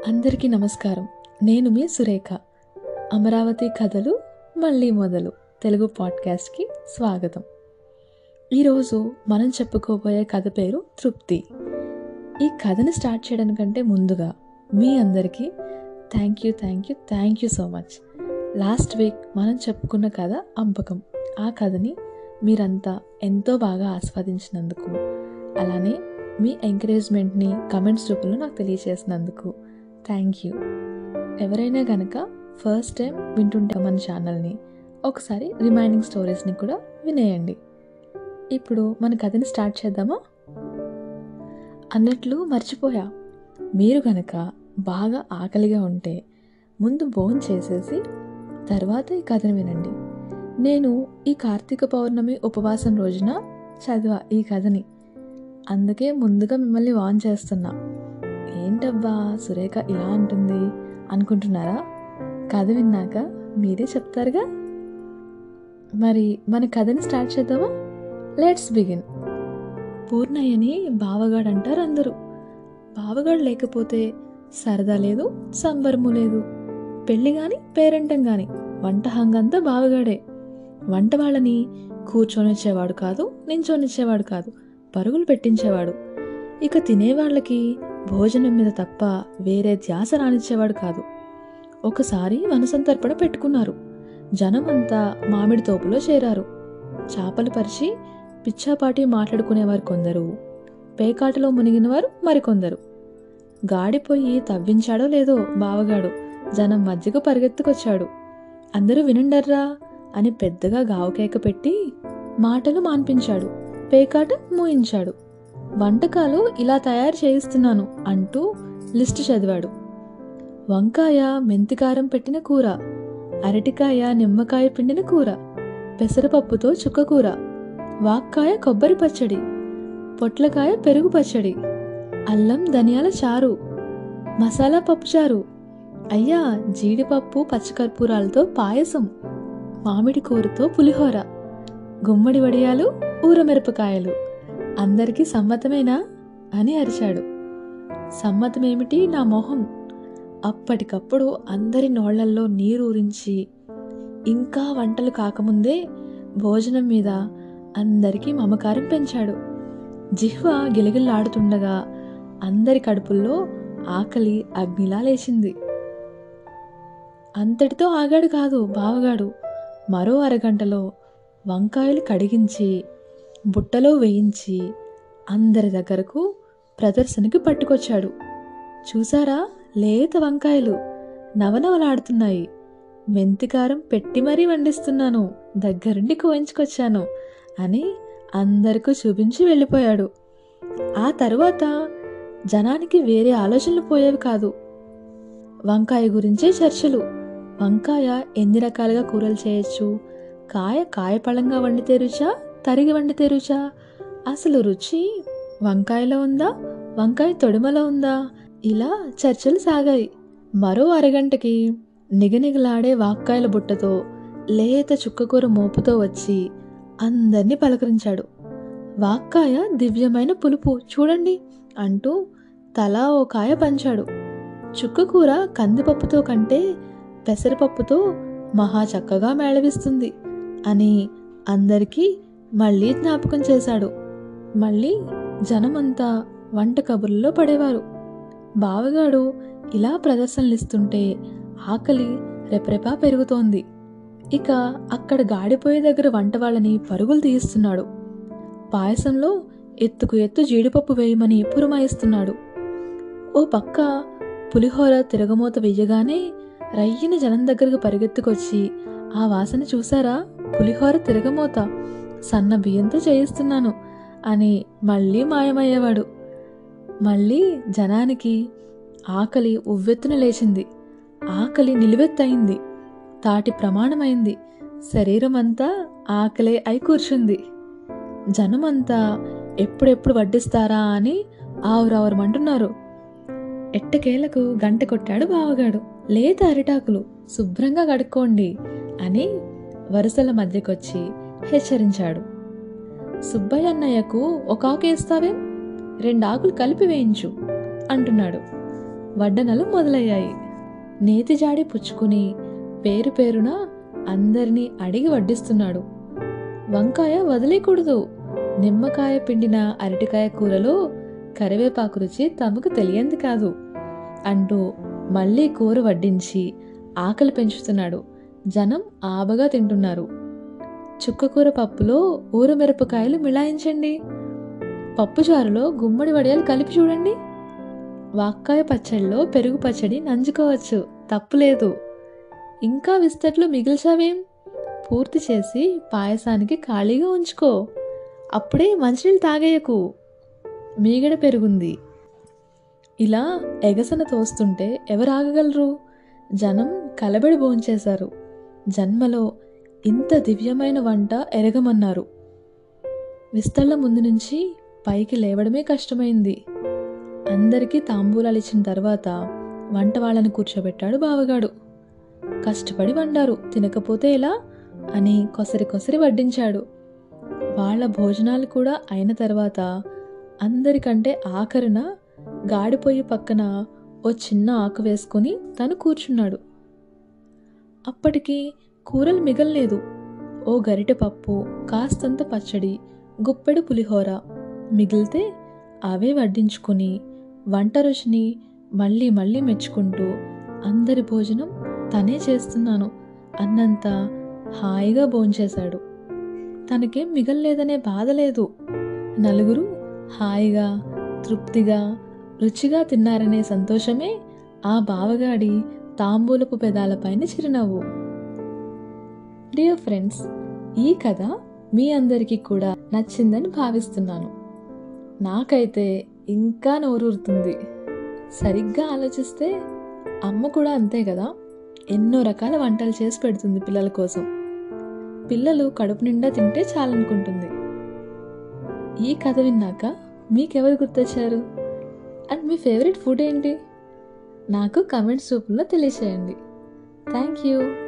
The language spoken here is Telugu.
అందరికీ నమస్కారం నేను మీ సురేఖ అమరావతి కథలు మళ్ళీ మొదలు తెలుగు పాడ్కాస్ట్కి స్వాగతం ఈరోజు మనం చెప్పుకోబోయే కథ పేరు తృప్తి ఈ కథని స్టార్ట్ చేయడానికంటే ముందుగా మీ అందరికీ thank you thank you thank you so much last week మనం చెప్పుకున్న కథ అంపకం ఆ కథని మీరంతా ఎంతో బాగా ఆస్వాదించినందుకు అలానే మీ ఎంకరేజ్మెంట్ని కమెంట్స్ రూపంలో నాకు తెలియజేసినందుకు థ్యాంక్ యూ ఎవరైనా కనుక ఫస్ట్ టైం వింటుంటే మన ఛానల్ని ఒకసారి రిమైనింగ్ స్టోరీస్ని కూడా వినేయండి ఇప్పుడు మన కథని స్టార్ట్ చేద్దామా అన్నట్లు మర్చిపోయా మీరు కనుక బాగా ఆకలిగా ఉంటే ముందు భోజనం చేసేసి తర్వాత ఈ కథను వినండి నేను ఈ కార్తీక పౌర్ణమి ఉపవాసం రోజున చదివా ఈ కథని అందుకే ముందుగా మిమ్మల్ని వాన్ చేస్తున్నా ఏంటబ్బా సురేఖ ఇలా అంటుంది అనుకుంటున్నారా కథ విన్నాక మీరే చెప్తారుగా మరి మన కథని స్టార్ట్ చేద్దామా లెట్స్ బిగిన్ పూర్ణయ్యని బావగాడు అంటారు అందరూ బావగాడు లేకపోతే సరదా లేదు సంబరము లేదు పెళ్ళి కానీ పేరెంటం కానీ వంట హంగంతా బావగాడే వంట వాళ్ళని కూర్చొనిచ్చేవాడు కాదు నించొనిచ్చేవాడు కాదు పరుగులు పెట్టించేవాడు ఇక తినేవాళ్ళకి భోజనం మీద తప్ప వేరే ధ్యాస రానిచ్చేవాడు కాదు ఒకసారి వనసంతర్పణ పెట్టుకున్నారు జనమంతా మామిడి తోపులో చేరారు చేపలు పరిచి పిచ్చాపాటి మాట్లాడుకునేవారు కొందరు పేకాటలో మునిగినవారు మరికొందరు గాడిపోయి తవ్వించాడో లేదో బావగాడు జనం మధ్యకు పరిగెత్తుకొచ్చాడు అందరూ వినండర్రా అని పెద్దగా గావుకేక పెట్టి మాటలు మాన్పించాడు పేకాట మూయించాడు వంటకాలు ఇలా తయారు చేయిస్తున్నాను అంటూ లిస్టు చదివాడు వంకాయ మెంతికారం పెట్టిన కూర అరటికాయ నిమ్మకాయ పిండిన కూర పెసరపప్పుతో చుక్క కూర వాక్కాయ కొబ్బరి పచ్చడి పొట్లకాయ పెరుగు పచ్చడి అల్లం ధనియాల చారు మసాలా పప్పుచారు అయ్యా జీడిపప్పు పచ్చికర్పూరాలతో పాయసం మామిడి కూరతో పులిహోర గుమ్మడి వడియాలు ఊరమిరపకాయలు అందరికీ సమ్మతమేనా అని అరిచాడు సమ్మతమేమిటి నా మొహం అప్పటికప్పుడు అందరి నోళ్లల్లో నీరూరించి ఇంకా వంటలు కాకముందే భోజనం మీద అందరికీ మమకారం పెంచాడు జిహ్వ గిలగిల్లాడుతుండగా అందరి కడుపుల్లో ఆకలి అగ్నిలా లేచింది అంతటితో ఆగాడు కాదు బావగాడు మరో అరగంటలో వంకాయలు కడిగించి బుట్టలో వేయించి అందరి దగ్గరకు ప్రదర్శనకి పట్టుకొచ్చాడు చూసారా లేత వంకాయలు నవనవలాడుతున్నాయి మెంతికారం పెట్టి మరీ వండిస్తున్నాను దగ్గరుండి కోయించుకొచ్చాను అని అందరికీ చూపించి వెళ్ళిపోయాడు ఆ తరువాత జనానికి వేరే ఆలోచనలు పోయేవి కాదు వంకాయ గురించే చర్చలు వంకాయ ఎన్ని రకాలుగా కూరలు చేయొచ్చు కాయ కాయపళంగా వండితే రుచా తరిగి వండితే రుచా అసలు రుచి వంకాయలో ఉందా వంకాయ తొడిమలో ఉందా ఇలా చర్చలు సాగాయి మరో అరగంటకి నిగనిగలాడే వాక్కాయల బుట్టతో లేత చుక్కకూర మోపుతో వచ్చి అందర్నీ పలకరించాడు వాక్కాయ దివ్యమైన పులుపు చూడండి అంటూ తలా ఓ కాయ పంచాడు చుక్కకూర కందిపప్పుతో కంటే పెసరపప్పుతో మహా చక్కగా మేళవిస్తుంది అని అందరికీ మళ్ళీ జ్ఞాపకం చేశాడు మళ్ళీ జనమంతా వంట కబుర్లలో పడేవారు బావగాడు ఇలా ప్రదర్శనలిస్తుంటే ఆకలి రెపరెపా పెరుగుతోంది ఇక అక్కడ గాడిపోయే దగ్గర వంట వాళ్ళని పరుగులు తీయిస్తున్నాడు పాయసంలో ఎత్తుకు ఎత్తు జీడిపప్పు వేయమని పురమాయిస్తున్నాడు ఓ పక్క పులిహోర తిరగమూత వెయ్యగానే రయ్యిన జనం దగ్గరకు పరిగెత్తుకొచ్చి ఆ వాసన చూసారా పులిహోర తిరగమూత సన్న బియ్యంతో చేయిస్తున్నాను అని మళ్ళీ మాయమయ్యేవాడు మళ్ళీ జనానికి ఆకలి ఉవ్వెత్తున లేచింది ఆకలి నిలువెత్తయింది తాటి ప్రమాణమైంది శరీరం అంతా ఆకలే అయి కూర్చుంది జనమంతా ఎప్పుడెప్పుడు వడ్డిస్తారా అని ఆవురావురమంటున్నారు ఎట్టకేలకు గంట కొట్టాడు బావగాడు లేత అరిటాకులు శుభ్రంగా కడుక్కోండి అని వరుసల మధ్యకొచ్చి హెచ్చరించాడు సుబ్బయ్య అన్నయ్యకు ఒక ఆకు వేస్తావేం రెండు ఆకులు కలిపి వేయించు అంటున్నాడు వడ్డనలు మొదలయ్యాయి నేతి జాడి పుచ్చుకుని పేరు పేరున అందరినీ అడిగి వడ్డిస్తున్నాడు వంకాయ వదిలేయకూడదు నిమ్మకాయ పిండిన అరటికాయ కూరలో కరివేపాకు రుచి తమకు తెలియంది కాదు అంటూ మళ్ళీ కూర వడ్డించి ఆకలి పెంచుతున్నాడు జనం ఆబగా తింటున్నారు చుక్కకూర పప్పులో ఊరమిరపకాయలు మిళాయించండి పప్పుచారులో గుమ్మడి వడియాలు కలిపి చూడండి వాక్కాయ పచ్చడిలో పెరుగు పచ్చడి నంచుకోవచ్చు తప్పులేదు ఇంకా విస్తట్లు మిగిల్చావేం పూర్తి చేసి పాయసానికి ఖాళీగా ఉంచుకో అప్పుడే మంచినీళ్ళు తాగేయకు మీగడ పెరుగుంది ఇలా ఎగసన తోస్తుంటే ఎవరు ఆగగలరు జనం కలబడి భోంచేశారు జన్మలో ఇంత దివ్యమైన వంట ఎరగమన్నారు విస్తళ్ళ ముందు నుంచి పైకి లేవడమే కష్టమైంది అందరికీ తాంబూలాలు ఇచ్చిన తర్వాత వంట వాళ్ళని కూర్చోబెట్టాడు బావగాడు కష్టపడి వండారు తినకపోతే ఎలా అని కొసరి కొసరి వడ్డించాడు వాళ్ళ భోజనాలు కూడా అయిన తర్వాత అందరికంటే ఆఖరున గాడిపోయి పక్కన ఓ చిన్న ఆకు వేసుకొని తను కూర్చున్నాడు అప్పటికి కూరలు మిగల్లేదు ఓ గరిటె పప్పు కాస్తంత పచ్చడి గుప్పెడు పులిహోర మిగిలితే అవే వడ్డించుకొని వంట రుచిని మళ్ళీ మళ్ళీ మెచ్చుకుంటూ అందరి భోజనం తనే చేస్తున్నాను అన్నంత హాయిగా భోంచేశాడు తనకేం మిగల్లేదనే బాధ లేదు నలుగురు హాయిగా తృప్తిగా రుచిగా తిన్నారనే సంతోషమే ఆ బావగాడి తాంబూలపు పెదాలపైన చిరునవ్వు డియర్ ఫ్రెండ్స్ ఈ కథ మీ అందరికీ కూడా నచ్చిందని భావిస్తున్నాను నాకైతే ఇంకా నోరూరుతుంది సరిగ్గా ఆలోచిస్తే అమ్మ కూడా అంతే కదా ఎన్నో రకాల వంటలు చేసి పెడుతుంది పిల్లల కోసం పిల్లలు కడుపు నిండా తింటే చాలనుకుంటుంది ఈ కథ విన్నాక మీకెవరు గుర్తొచ్చారు అండ్ మీ ఫేవరెట్ ఫుడ్ ఏంటి నాకు కమెంట్స్ రూపంలో తెలియచేయండి థ్యాంక్ యూ